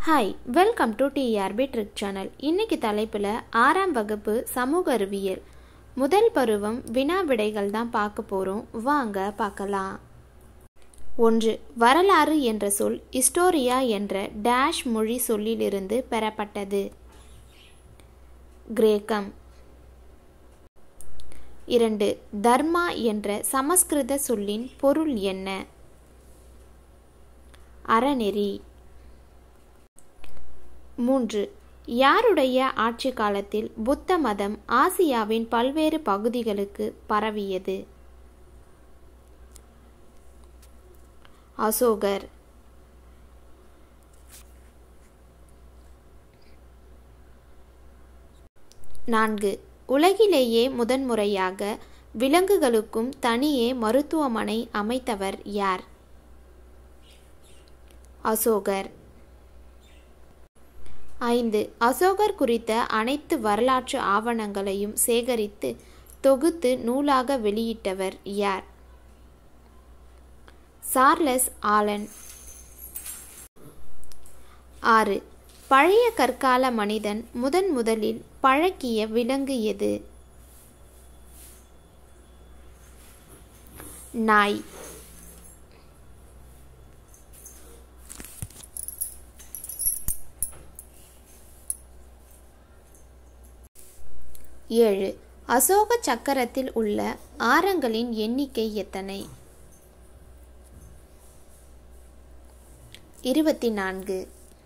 hi welcome to TRP trick channel இன்னைக்கு தலைப்பில் ஆறாம் வகுப்பு சமூக அறிவியல் முதல் பருவம் வினா விடைகள் தான் பார்க்க போகிறோம் வாங்க பார்க்கலாம் ஒன்று வரலாறு என்ற சொல் ஹிஸ்டோரியா என்ற டேஷ் மொழி சொல்லிலிருந்து பெறப்பட்டது கிரேக்கம் இரண்டு தர்மா என்ற சமஸ்கிருத சொல்லின் பொருள் என்ன அறநெறி மூன்று யாருடைய ஆட்சி காலத்தில் புத்த மதம் ஆசியாவின் பல்வேறு பகுதிகளுக்கு பரவியது அசோகர் நான்கு உலகிலேயே முதன்முறையாக விலங்குகளுக்கும் தனியே மருத்துவமனை அமைத்தவர் யார் அசோகர் ஐந்து அசோகர் குறித்த அனைத்து வரலாற்று ஆவணங்களையும் சேகரித்து தொகுத்து நூலாக வெளியிட்டவர் யார் சார்லஸ் ஆலன் ஆறு பழைய கற்கால மனிதன் முதன் முதலில் பழக்கிய விலங்கு எது நாய் ஏழு அசோக சக்கரத்தில் உள்ள ஆரங்களின் எண்ணிக்கை எத்தனை இருபத்தி நான்கு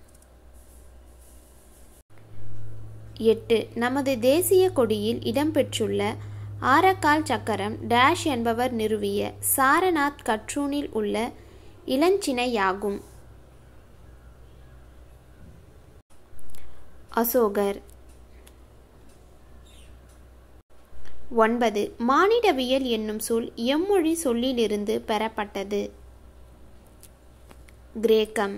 எட்டு நமது தேசிய கொடியில் இடம்பெற்றுள்ள ஆரக்கால் சக்கரம் டேஷ் என்பவர் நிறுவிய சாரநாத் கற்றூனில் உள்ள இளஞ்சினையாகும் அசோகர் ஒன்பது மானிடவியல் என்னும் சொல் எம்மொழி சொல்லிலிருந்து பெறப்பட்டது கிரேக்கம்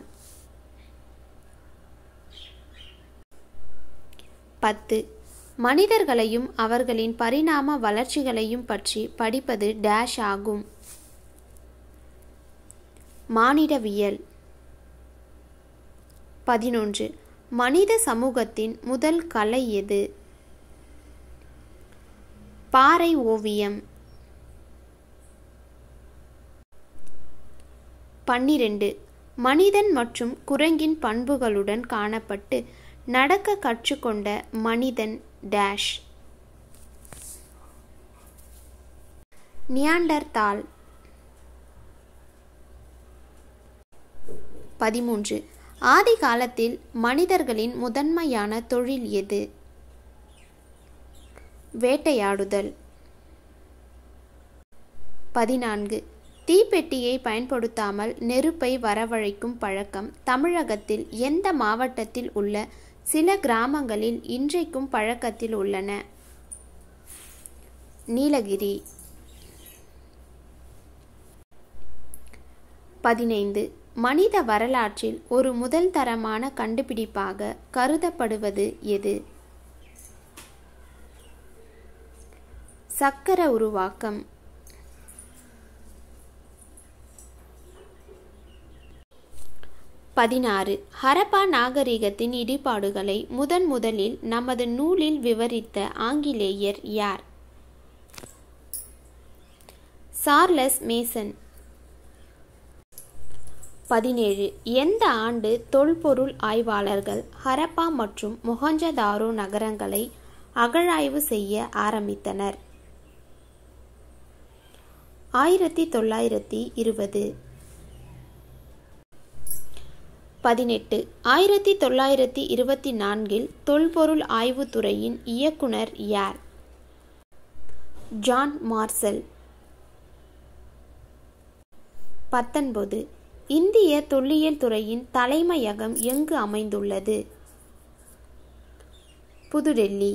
பத்து மனிதர்களையும் அவர்களின் பரிணாம வளர்ச்சிகளையும் பற்றி படிப்பது டேஷ் ஆகும் மானிடவியல் பதினொன்று மனித சமூகத்தின் முதல் கலை எது பாறை ஓவியம் பன்னிரண்டு மனிதன் மற்றும் குரங்கின் பண்புகளுடன் காணப்பட்டு நடக்க கற்றுக்கொண்ட மனிதன் டேஷ் நியாண்டர்தால் பதிமூன்று ஆதி காலத்தில் மனிதர்களின் முதன்மையான தொழில் எது வேட்டையாடுதல் பதினான்கு தீப்பெட்டியை பயன்படுத்தாமல் நெருப்பை வரவழைக்கும் பழக்கம் தமிழகத்தில் எந்த மாவட்டத்தில் உள்ள சில கிராமங்களில் இன்றைக்கும் பழக்கத்தில் உள்ளன நீலகிரி பதினைந்து மனித வரலாற்றில் ஒரு முதல் தரமான கண்டுபிடிப்பாக கருதப்படுவது எது சக்கர உருவாக்கம் பதினாறு ஹரப்பா நாகரிகத்தின் இடிபாடுகளை முதன் முதலில் நமது நூலில் விவரித்த ஆங்கிலேயர் யார் சார்லஸ் மேசன் பதினேழு எந்த ஆண்டு தொல்பொருள் ஆய்வாளர்கள் ஹரப்பா மற்றும் மொஹஞ்சதாரோ நகரங்களை அகழாய்வு செய்ய ஆரம்பித்தனர் ஆயிரத்தி தொள்ளாயிரத்தி இருபது பதினெட்டு ஆயிரத்தி தொள்ளாயிரத்தி இருபத்தி நான்கில் தொல்பொருள் ஆய்வுத்துறையின் இயக்குனர் யார் ஜான் மார்சல் பத்தொன்பது இந்திய தொல்லியல் துறையின் தலைமையகம் எங்கு அமைந்துள்ளது புதுடெல்லி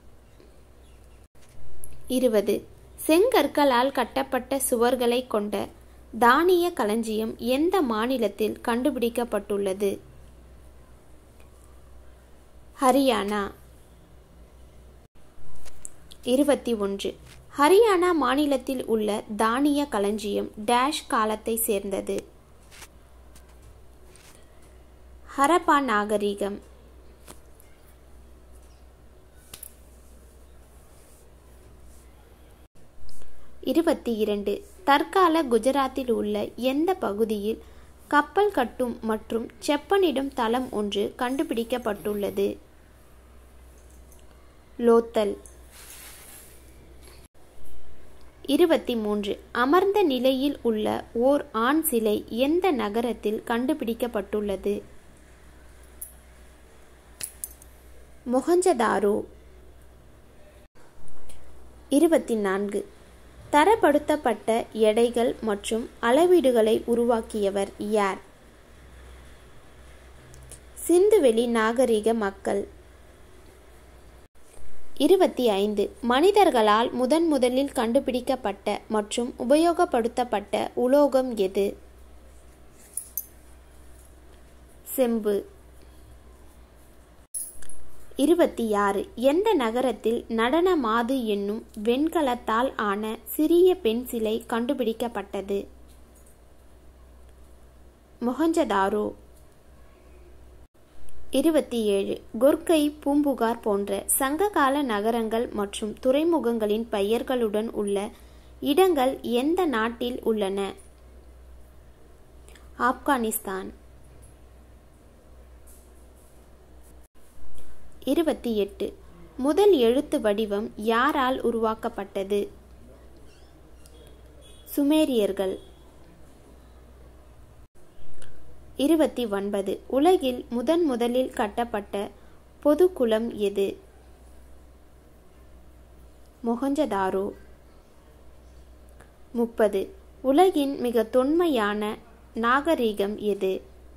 இருபது செங்கற்களால் கட்டப்பட்ட சுவர்களை கொண்ட தானிய களஞ்சியம் எந்த மாநிலத்தில் கண்டுபிடிக்கப்பட்டுள்ளது ஹரியானா இருபத்தி ஒன்று ஹரியானா மாநிலத்தில் உள்ள தானிய களஞ்சியம் டேஷ் காலத்தை சேர்ந்தது ஹரப்பா நாகரிகம் இருபத்தி இரண்டு தற்கால குஜராத்தில் உள்ள எந்த பகுதியில் கப்பல் கட்டும் மற்றும் செப்பனிடும் தளம் ஒன்று கண்டுபிடிக்கப்பட்டுள்ளது லோத்தல் இருபத்தி மூன்று அமர்ந்த நிலையில் உள்ள ஓர் ஆண் சிலை எந்த நகரத்தில் கண்டுபிடிக்கப்பட்டுள்ளது மொஹஞ்சதாரோ இருபத்தி நான்கு தரப்படுத்தப்பட்ட எடைகள் மற்றும் அளவீடுகளை உருவாக்கியவர் யார் சிந்துவெளி நாகரிக மக்கள் இருபத்தி ஐந்து மனிதர்களால் முதன் முதலில் கண்டுபிடிக்கப்பட்ட மற்றும் உபயோகப்படுத்தப்பட்ட உலோகம் எது செம்பு இருபத்தி ஆறு எந்த நகரத்தில் நடன மாது என்னும் வெண்கலத்தால் ஆன சிறிய பெண் சிலை கண்டுபிடிக்கப்பட்டது மொஹஞ்சதாரோ இருபத்தி ஏழு குர்கை பூம்புகார் போன்ற சங்ககால நகரங்கள் மற்றும் துறைமுகங்களின் பெயர்களுடன் உள்ள இடங்கள் எந்த நாட்டில் உள்ளன ஆப்கானிஸ்தான் இருபத்தி எட்டு முதல் எழுத்து வடிவம் யாரால் உருவாக்கப்பட்டது சுமேரியர்கள் இருபத்தி ஒன்பது உலகில் முதன் முதலில் கட்டப்பட்ட பொது குளம் எது மொஹஞ்சதாரோ முப்பது உலகின் மிக தொன்மையான நாகரீகம் எது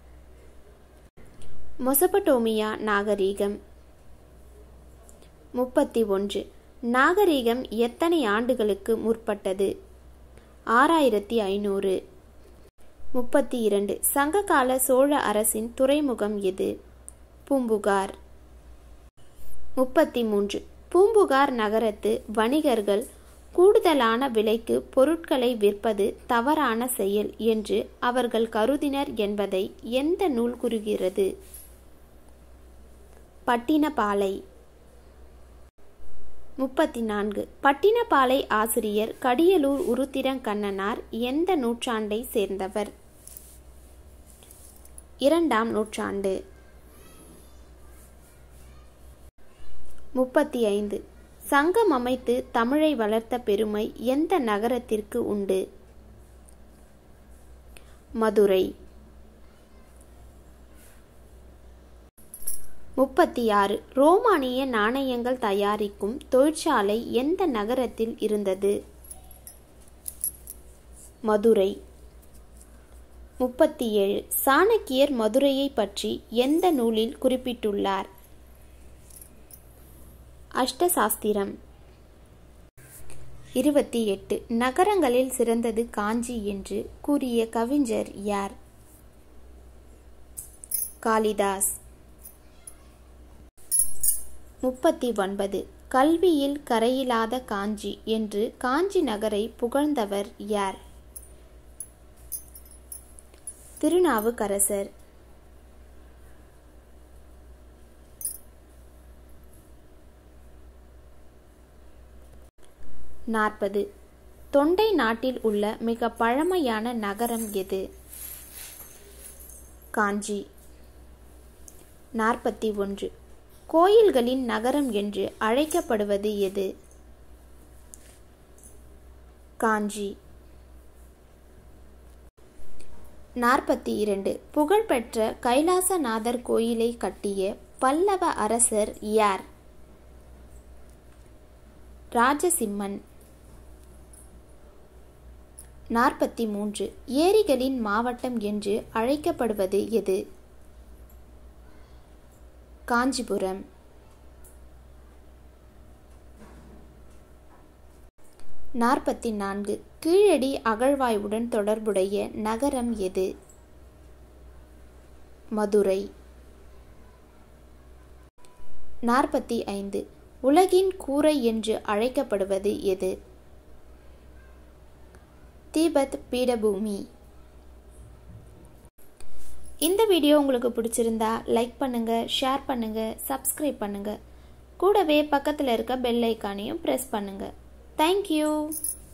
மொசபட்டோமியா நாகரீகம் முப்பத்தி ஒன்று நாகரீகம் எத்தனை ஆண்டுகளுக்கு முற்பட்டது ஆறாயிரத்தி ஐநூறு முப்பத்தி இரண்டு சங்ககால சோழ அரசின் துறைமுகம் எது பூம்புகார் முப்பத்தி மூன்று பூம்புகார் நகரத்து வணிகர்கள் கூடுதலான விலைக்கு பொருட்களை விற்பது தவறான செயல் என்று அவர்கள் கருதினர் என்பதை எந்த நூல் கூறுகிறது பட்டினப்பாலை முப்பத்தி நான்கு பட்டினப்பாலை ஆசிரியர் கடியலூர் உருத்திரங்கண்ணனார் எந்த நூற்றாண்டை சேர்ந்தவர் இரண்டாம் நூற்றாண்டு முப்பத்தி ஐந்து சங்கம் அமைத்து தமிழை வளர்த்த பெருமை எந்த நகரத்திற்கு உண்டு மதுரை முப்பத்தி ஆறு ரோமானிய நாணயங்கள் தயாரிக்கும் தொழிற்சாலை எந்த நகரத்தில் இருந்தது மதுரை முப்பத்தி ஏழு சாணக்கியர் மதுரையை பற்றி எந்த நூலில் குறிப்பிட்டுள்ளார் அஷ்டசாஸ்திரம் இருபத்தி எட்டு நகரங்களில் சிறந்தது காஞ்சி என்று கூறிய கவிஞர் யார் காளிதாஸ் முப்பத்தி ஒன்பது கல்வியில் கரையிலாத காஞ்சி என்று காஞ்சி நகரை புகழ்ந்தவர் யார் திருநாவுக்கரசர் நாற்பது தொண்டை நாட்டில் உள்ள மிக பழமையான நகரம் எது காஞ்சி நாற்பத்தி ஒன்று கோயில்களின் நகரம் என்று அழைக்கப்படுவது எது காஞ்சி நாற்பத்தி இரண்டு புகழ்பெற்ற கைலாசநாதர் கோயிலை கட்டிய பல்லவ அரசர் யார் ராஜசிம்மன் நாற்பத்தி மூன்று ஏரிகளின் மாவட்டம் என்று அழைக்கப்படுவது எது காஞ்சிபுரம் நாற்பத்தி நான்கு கீழடி அகழ்வாய்வுடன் தொடர்புடைய நகரம் எது மதுரை நாற்பத்தி ஐந்து உலகின் கூரை என்று அழைக்கப்படுவது எது திபெத் பீடபூமி இந்த வீடியோ உங்களுக்கு பிடிச்சிருந்தா லைக் பண்ணுங்கள் ஷேர் பண்ணுங்கள் சப்ஸ்கிரைப் பண்ணுங்கள் கூடவே பக்கத்தில் இருக்க பெல் ஐக்கானையும் ப்ரெஸ் பண்ணுங்கள் தேங்க்யூ